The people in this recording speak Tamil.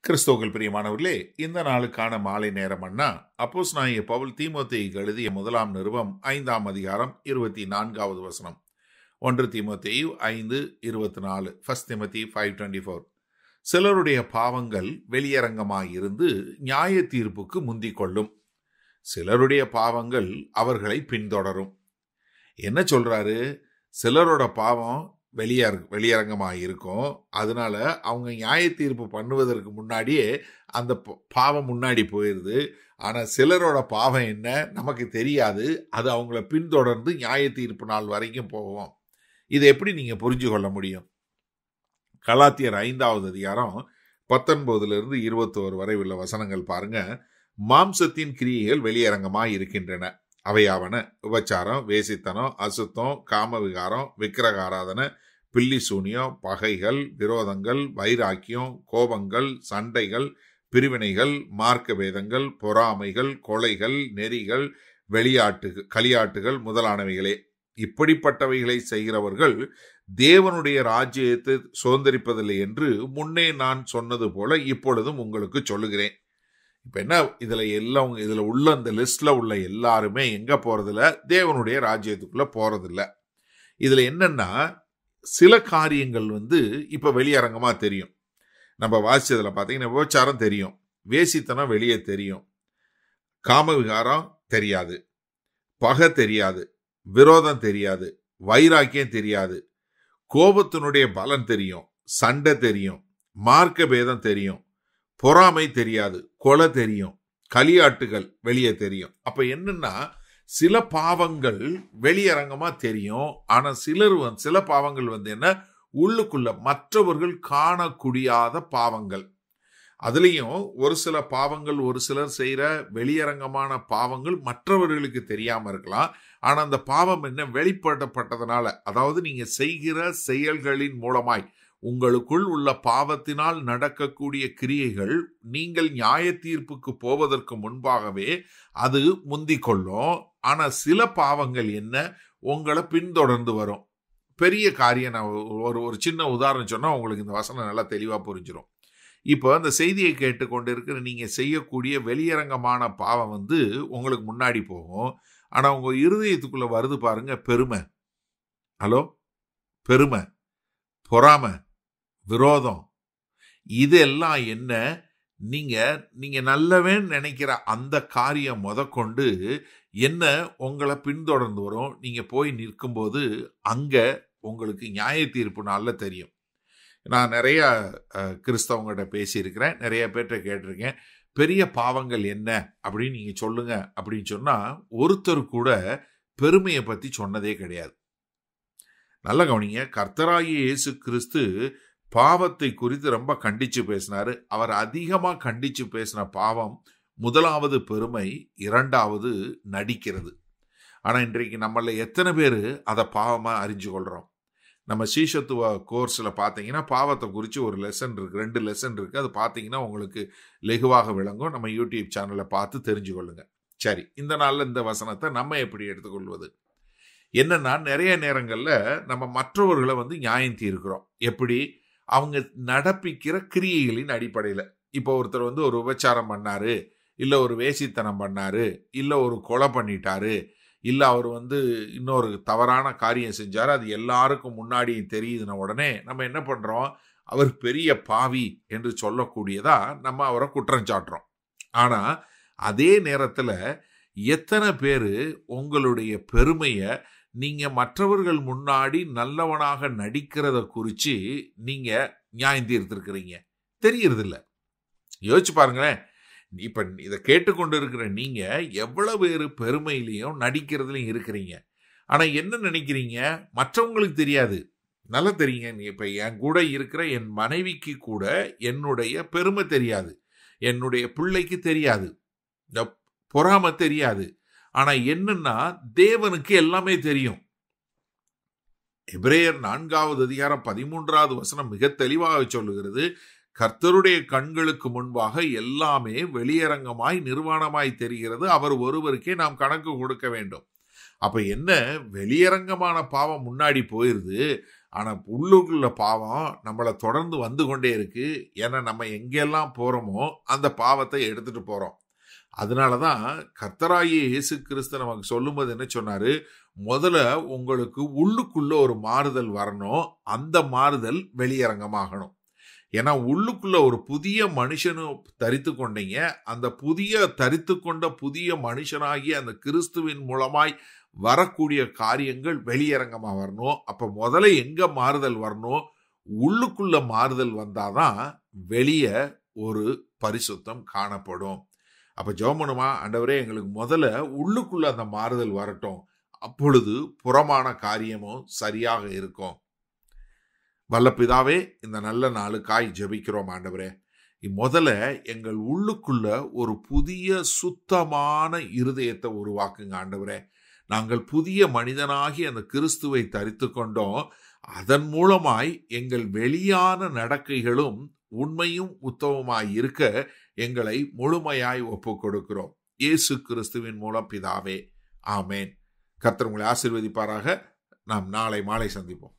கிறிஸ்தவர்கள் பிரியமானவர்களே இந்த நாளுக்கான மாலை நேரம் அண்ணா அப்போஸ் நாய பவுல் தீமோத்தேயுக்கு எழுதிய முதலாம் நிருபம் ஐந்தாம் அதிகாரம் இருபத்தி நான்காவது வசனம் ஒன்று தீமோத்தேயு ஐந்து இருபத்தி நாலு first Timothy five twenty four சிலருடைய பாவங்கள் வெளியரங்கமாயிருந்து நியாய தீர்ப்புக்கு முந்திக் கொள்ளும் சிலருடைய பாவங்கள் அவர்களை பின்தொடரும் என்ன சொல்றாரு சிலரோட பாவம் வெளியர் வெளியரங்கமாக இருக்கும் அதனால அவங்க நியாய தீர்ப்பு பண்ணுவதற்கு முன்னாடியே அந்த ப- பாவம் முன்னாடி போயிடுது ஆனால் சிலரோட பாவம் என்ன நமக்கு தெரியாது அது அவங்கள பின்தொடர்ந்து நியாய தீர்ப்பு நாள் வரைக்கும் போவோம் இதை எப்படி நீங்கள் புரிஞ்சு கொள்ள முடியும் கலாத்தியர் ஐந்தாவது அதிகாரம் பத்தொன்பதுலேருந்து இருபத்தோரு வரை உள்ள வசனங்கள் பாருங்க மாம்சத்தின் கிரியைகள் வெளியரங்கமாய் இருக்கின்றன அவையாவன உபச்சாரம் வேசித்தனம் அசுத்தம் காமவிகாரம் விக்கிரகாராதனை பில்லி சூனியம் பகைகள் விரோதங்கள் வைராக்கியம் கோபங்கள் சண்டைகள் பிரிவினைகள் மார்க்க வேதங்கள் பொறாமைகள் கொலைகள் நெறிகள் வெளியாட்டு களியாட்டுகள் முதலானவைகளே இப்படிப்பட்டவைகளை செய்கிறவர்கள் தேவனுடைய ராஜ்யத்தை சுதந்திரிப்பதில்லை என்று முன்னே நான் சொன்னது போல இப்பொழுதும் உங்களுக்கு சொல்லுகிறேன் இப்ப என்ன இதுல எல்லாம் இதுல உள்ள அந்த லிஸ்ட்ல உள்ள எல்லாருமே எங்க போறதில்ல தேவனுடைய ராஜ்யத்துக்குள்ள போறதில்ல இதுல என்னன்னா சில காரியங்கள் வந்து இப்ப வெளியரங்கமா தெரியும் நம்ம வாசிச்சதுல பாத்தீங்கன்னா விபச்சாரம் தெரியும் வேசித்தனம் வெளியே தெரியும் காமவிகாரம் தெரியாது பகை தெரியாது விரோதம் தெரியாது வைராக்கியம் தெரியாது கோபத்தினுடைய பலன் தெரியும் சண்டை தெரியும் மார்க்க பேதம் தெரியும் பொறாமை தெரியாது கொலை தெரியும் களியாட்டுகள் வெளியே தெரியும் அப்ப என்னன்னா சில பாவங்கள் வெளியரங்கமா தெரியும் ஆனா சிலர் வந்து சில பாவங்கள் வந்து என்ன உள்ளுக்குள்ள மற்றவர்கள் காணக்கூடியாத பாவங்கள் அதுலேயும் ஒரு சில பாவங்கள் ஒரு சிலர் செய்கிற வெளியரங்கமான பாவங்கள் மற்றவர்களுக்கு தெரியாம இருக்கலாம் ஆனா அந்த பாவம் என்ன வெளிப்படுத்தப்பட்டதுனால அதாவது நீங்க செய்கிற செயல்களின் மூலமாய் உங்களுக்குள் உள்ள பாவத்தினால் நடக்கக்கூடிய கிரியைகள் நீங்கள் நியாய தீர்ப்புக்கு போவதற்கு முன்பாகவே அது முந்திக் கொள்ளும் ஆனா சில பாவங்கள் என்ன உங்களை பின்தொடர்ந்து வரும் பெரிய காரியம் நான் ஒரு ஒரு சின்ன உதாரணம் சொன்னா உங்களுக்கு இந்த வசனம் நல்லா தெளிவா புரிஞ்சிடும் இப்போ அந்த செய்தியை கேட்டுக்கொண்டு இருக்கிற நீங்க செய்யக்கூடிய வெளியரங்கமான பாவம் வந்து உங்களுக்கு முன்னாடி போகும் ஆனா உங்க இருதயத்துக்குள்ள வருது பாருங்க பெருமை ஹலோ பெருமை பொறாமை விரோதம் இதெல்லாம் என்ன நீங்க நீங்க நல்லவன் நினைக்கிற அந்த காரியம் முதற்கொண்டு என்ன உங்களை பின்தொடர்ந்து வரும் நீங்க போய் நிற்கும்போது அங்க உங்களுக்கு நியாய தீர்ப்பு நாள்ல தெரியும் நான் நிறைய அஹ், கிறிஸ்தவங்ககிட்ட பேசியிருக்கிறேன் நிறைய பேர்கிட்ட கேட்டிருக்கேன் பெரிய பாவங்கள் என்ன அப்படின்னு நீங்க சொல்லுங்க அப்படின்னு சொன்னா ஒருத்தர் கூட பெருமையை பத்தி சொன்னதே கிடையாது நல்ல கவனிங்க கர்த்தராகிய இயேசு கிறிஸ்து பாவத்தை குறித்து ரொம்ப கண்டிச்சு பேசினாரு அவர் அதிகமா கண்டிச்சு பேசின பாவம் முதலாவது பெருமை இரண்டாவது நடிக்கிறது ஆனா இன்றைக்கு நம்மள எத்தனை பேர் அதை பாவமா அறிஞ்சு கொள்றோம் நம்ம சீஷத்துவ கோர்ஸில் பார்த்தீங்கன்னா பாவத்தை குறித்து ஒரு லெசன் இருக்கு ரெண்டு லெசன் இருக்கு அது பார்த்தீங்கன்னா உங்களுக்கு லெகுவாக விளங்கும் நம்ம யூடியூப் சேனலை பார்த்து தெரிஞ்சு கொள்ளுங்க சரி இந்த நாளில் இந்த வசனத்தை நம்ம எப்படி எடுத்துக்கொள்வது என்னன்னா நிறைய நேரங்களில் நம்ம மற்றவர்களை வந்து நியாயம் தீர்க்கிறோம் எப்படி அவங்க நடப்பிக்கிற கிரியைகளின் அடிப்படையில் இப்போ ஒருத்தர் வந்து ஒரு விபச்சாரம் பண்ணாரு இல்லை ஒரு வேசித்தனம் பண்ணாரு இல்லை ஒரு கொலை பண்ணிட்டாரு இல்லை அவர் வந்து இன்னொரு தவறான காரியம் செஞ்சார் அது எல்லாருக்கும் முன்னாடி தெரியுதுன உடனே நம்ம என்ன பண்ணுறோம் அவர் பெரிய பாவி என்று சொல்லக்கூடியதா நம்ம அவரை குற்றம் சாட்டுறோம் ஆனால் அதே நேரத்தில் எத்தனை பேர் உங்களுடைய பெருமையை நீங்கள் மற்றவர்கள் முன்னாடி நல்லவனாக நடிக்கிறத குறித்து நீங்கள் நியாயம் தீர்த்திருக்கிறீங்க தெரியறதில்ல யோசிச்சு பாருங்களேன் இப்ப இதை கேட்டுக்கொண்டு இருக்கிற நீங்க எவ்வளவு பேர் பெருமையிலையும் நடிக்கிறதுலையும் இருக்கிறீங்க ஆனா என்ன நினைக்கிறீங்க மற்றவங்களுக்கு தெரியாது நல்லா தெரியுங்க நீ இப்ப என் கூட இருக்கிற என் மனைவிக்கு கூட என்னுடைய பெருமை தெரியாது என்னுடைய பிள்ளைக்கு தெரியாது இந்த பொறாமை தெரியாது ஆனா என்னன்னா தேவனுக்கு எல்லாமே தெரியும் எபிரேயர் நான்காவது அதிகாரம் பதிமூன்றாவது வசனம் மிக தெளிவாக சொல்லுகிறது கர்த்தருடைய கண்களுக்கு முன்பாக எல்லாமே வெளியரங்கமாய் நிர்வாணமாய் தெரிகிறது அவர் ஒருவருக்கே நாம் கணக்கு கொடுக்க வேண்டும் அப்ப என்ன வெளியரங்கமான பாவம் முன்னாடி போயிருது ஆனா உள்ளுக்குள்ள பாவம் நம்மளை தொடர்ந்து வந்து கொண்டே இருக்கு ஏன்னா நம்ம எங்கெல்லாம் போறோமோ அந்த பாவத்தை எடுத்துட்டு போறோம் அதனாலதான் கர்த்தராகிய இயேசு கிறிஸ்து நமக்கு சொல்லும்போது என்ன சொன்னாரு முதல்ல உங்களுக்கு உள்ளுக்குள்ள ஒரு மாறுதல் வரணும் அந்த மாறுதல் வெளியரங்கமாகணும் ஏன்னா உள்ளுக்குள்ள ஒரு புதிய மனுஷனும் தரித்து கொண்டீங்க அந்த புதிய தரித்து கொண்ட புதிய மனுஷனாகிய அந்த கிறிஸ்துவின் மூலமாய் வரக்கூடிய காரியங்கள் வெளியரங்கமா வரணும் அப்ப முதல்ல எங்க மாறுதல் வரணும் உள்ளுக்குள்ள மாறுதல் வந்தாதான் வெளியே ஒரு பரிசுத்தம் காணப்படும் அப்ப ஜோமனுமா ஆண்டவரே எங்களுக்கு முதல்ல உள்ளுக்குள்ள அந்த மாறுதல் வரட்டும் அப்பொழுது புறமான காரியமும் சரியாக இருக்கும் வல்ல பிதாவே இந்த நல்ல நாளுக்காய் ஜெபிக்கிறோம் ஆண்டவரே முதல்ல எங்கள் உள்ளுக்குள்ள ஒரு புதிய சுத்தமான இருதயத்தை உருவாக்குங்க ஆண்டவரே நாங்கள் புதிய மனிதனாகி அந்த கிறிஸ்துவை தரித்து கொண்டோம் அதன் மூலமாய் எங்கள் வெளியான நடக்கைகளும் உண்மையும் உத்தமமாய் இருக்க எங்களை முழுமையாய் ஒப்பு கொடுக்கிறோம் இயேசு கிறிஸ்துவின் மூலம் பிதாவே ஆமேன் கர்த்தர் உங்களை ஆசிர்வதிப்பாராக நாம் நாளை மாலை சந்திப்போம்